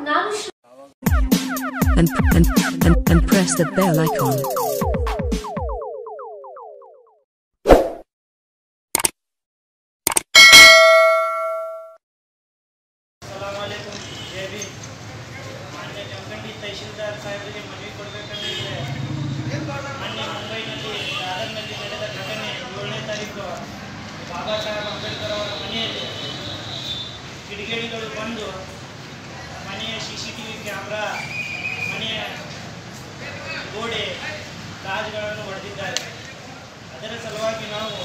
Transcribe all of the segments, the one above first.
ನಾನು ಶ್ರ- and, and, and, and press the bell icon. ಸಲಾಮಲೈಕುಂ ಜೈ ಭೀಮ್ ಮಾನ್ಯ ಜಮಖಂಡಿ ತಹಶೀಲ್ದಾರ್ ಸಾಹೇಬರಿಗೆ ಮನವಿ ಕೊಡಬೇಕಂದ್ರೆ ಮೊನ್ನೆ ಮುಂಬೈನಲ್ಲಿ ದಾದರ್ನಲ್ಲಿ ನಡೆದ ಘಟನೆ ಏಳನೇ ತಾರೀಕು ಬಾಬಾ ಸಾಹೇಬ್ ಅಂಬೇಡ್ಕರ್ ಅವರ ಮನೆಯಲ್ಲಿ ಕಿಡಿಗೇಡಿಗಳು ಬಂದು ಮನೆಯ C C T V camera ಮನೆಯ ಗೋಡೆ ಗಾಜುಗಳನ್ನು ಹೊಡೆದಿದ್ದಾರೆ ಅದರ ಸಲುವಾಗಿ ನಾವು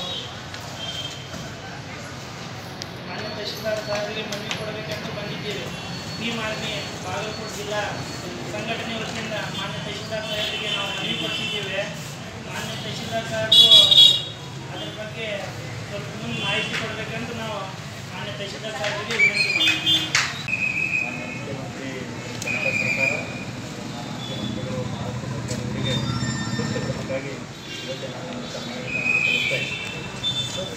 ಮಾನ್ಯ ತಹಶೀಲ್ದಾರ್ ಸಾಹೇಬರಿಗೆ ಮನವಿ ಕೊಡಬೇಕೆಂದು ಬಂದಿದ್ದೇವೆ ಟೀಮ್ ಆರ್ಮಿ ಬಾಗಲಕೋಟೆ ಜಿಲ್ಲಾ ಸಂಘಟನೆ ವತಿಯಿಂದ ಮಾನ್ಯ ತಹಶೀಲ್ದಾರ್ ಸಾಹೇಬರಿಗೆ ನಾವು ಮನವಿ ಕೊಡ್ತಿದ್ದೇವೆ ಮಾನ್ಯ ತಹಶೀಲ್ದಾರ್ ಸಾಹೇಬರು ಅದರ ಬಗ್ಗೆ ಸ್ವಲ್ಪ ಮುಂದೆ ಮಾಹಿತಿ ಕೊಡಬೇಕೆಂದು ನಾವು ಮಾನ್ಯ ತಹಶೀಲ್ದಾರ್ ಸಾಹೇಬರಿಗೆ ವಿನಂತಿ ಮಾಡ್ತೀವಿ ಮಾನ್ಯ ಮುಖ್ಯಮಂತ್ರಿ ಕನ್ನಡ ಸರ್ಕಾರ ಮಾನ್ಯ ಮುಖ್ಯಮಂತ್ರಿಗಳು ಮಹಾರಾಷ್ಟ್ರ ಸರ್ಕಾರದವರಿಗೆ ಸೂಕ್ತ ಕ್ರಮಕ್ಕಾಗಿ ಇವತ್ತು ನಾನು ಇಂಥ ಮನವಿಯನ್ನು ಸಲ್ಲಿಸ್ತಾ ಇದ್ದೀನಿ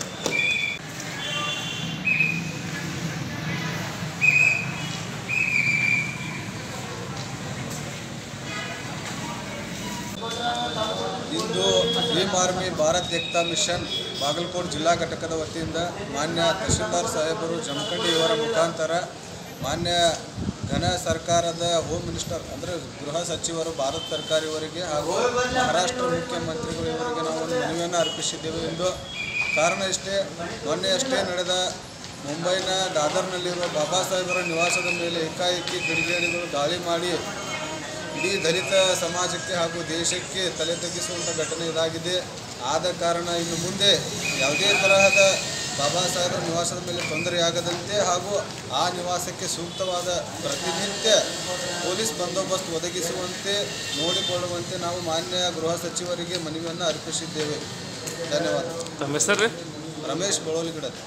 ಇಂದು ಭೀಮ್ ಆರ್ಮಿ ಭಾರತ್ ಏಕ್ತಾ ಮಿಷನ್ ಬಾಗಲಕೋಟೆ ಜಿಲ್ಲಾ ಘಟಕದ ವತಿಯಿಂದ ಮಾನ್ಯ ತಹಶೀಲ್ದಾರ್ ಸಾಹೇಬರು ಜಮಖಂಡಿ ಇವರ ಮುಖಾಂತರ ಮಾನ್ಯ ಘನ ಸರ್ಕಾರದ ಹೋಮ್ ಮಿನಿಸ್ಟರ್ ಅಂದರೆ ಗೃಹ ಸಚಿವರು ಭಾರತ ಸರ್ಕಾರ ಇವರಿಗೆ ಹಾಗೂ ಮಹಾರಾಷ್ಟ್ರ ಮುಖ್ಯಮಂತ್ರಿಗಳು ಇವರಿಗೆ ನಾವು ಒಂದು ಮನವಿಯನ್ನು ಅರ್ಪಿಸಿದ್ದೇವೆ ಎಂದು ಕಾರಣ ಇಷ್ಟೇ ಮೊನ್ನೆಯಷ್ಟೇ ನಡೆದ ಮುಂಬೈನ ದಾದರ್ನಲ್ಲಿರುವ ಬಾಬಾ ಸಾಹೇಬರ ನಿವಾಸದ ಮೇಲೆ ಏಕಾಏಕಿ ಕಿಡಿಗೇಡಿಗಳು ದಾಳಿ ಮಾಡಿ ಇಡೀ ದಲಿತ ಸಮಾಜಕ್ಕೆ ಹಾಗೂ ದೇಶಕ್ಕೆ ತಲೆ ತಗ್ಗಿಸುವಂಥ ಘಟನೆ ಇದಾಗಿದೆ ಆದ ಕಾರಣ ಇನ್ನು ಮುಂದೆ ಯಾವುದೇ ತರಹದ ಬಾಬಾ ಸಾಹೇಬರ ನಿವಾಸದ ಮೇಲೆ ತೊಂದರೆಯಾಗದಂತೆ ಹಾಗೂ ಆ ನಿವಾಸಕ್ಕೆ ಸೂಕ್ತವಾದ ಪ್ರತಿನಿತ್ಯ ಪೊಲೀಸ್ ಬಂದೋಬಸ್ತ್ ಒದಗಿಸುವಂತೆ ನೋಡಿಕೊಳ್ಳುವಂತೆ ನಾವು ಮಾನ್ಯ ಗೃಹ ಸಚಿವರಿಗೆ ಮನವಿಯನ್ನು ಅರ್ಪಿಸಿದ್ದೇವೆ ಧನ್ಯವಾದ ತಮ್ಮ ಹೆಸರು ರೀ ರಮೇಶ್ ಬಳೋಲಿಗಿಡದ್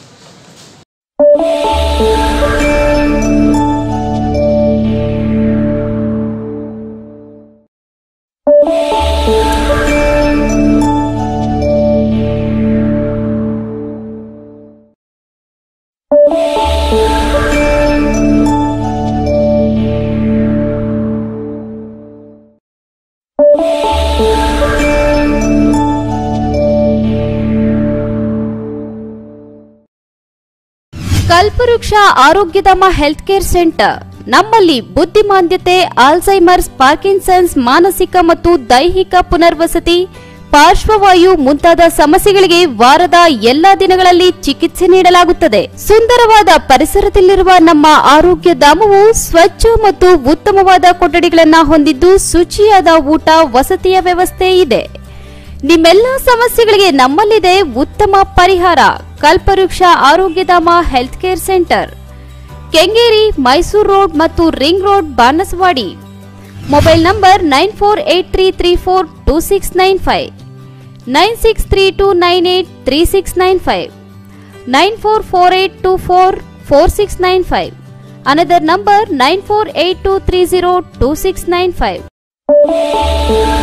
ಕಲ್ಪವೃಕ್ಷ ಆರೋಗ್ಯಧಾಮ ಹೆಲ್ತ್ ಕೇರ್ ಸೆಂಟರ್ ನಮ್ಮಲ್ಲಿ ಬುದ್ಧಿಮಾಂದ್ಯತೆ ಆಲ್ಝೈಮರ್ಸ್ ಪಾರ್ಕಿನ್ಸನ್ಸ್ ಮಾನಸಿಕ ಮತ್ತು ದೈಹಿಕ ಪುನರ್ವಸತಿ ಪಾರ್ಶ್ವವಾಯು ಮುಂತಾದ ಸಮಸ್ಯೆಗಳಿಗೆ ವಾರದ ಎಲ್ಲಾ ದಿನಗಳಲ್ಲಿ ಚಿಕಿತ್ಸೆ ನೀಡಲಾಗುತ್ತದೆ ಸುಂದರವಾದ ಪರಿಸರದಲ್ಲಿರುವ ನಮ್ಮ ಆರೋಗ್ಯ ಧಾಮವು ಸ್ವಚ್ಛ ಮತ್ತು ಉತ್ತಮವಾದ ಕೊಠಡಿಗಳನ್ನು ಹೊಂದಿದ್ದು ಶುಚಿಯಾದ ಊಟ ವಸತಿಯ ವ್ಯವಸ್ಥೆ ಇದೆ ನಿಮ್ಮೆಲ್ಲ ಸಮಸ್ಯೆಗಳಿಗೆ ನಮ್ಮಲ್ಲಿದೆ ಉತ್ತಮ ಪರಿಹಾರ Kalpavriksha Arogyadhama health care centre Kengeri Mysore road ಮತ್ತು ring road Banaswadi mobile number nine four eight three three four two six nine five nine six three two nine eight three six nine five nine four four eight two four four six nine five another number nine four eight two three zero two six nine five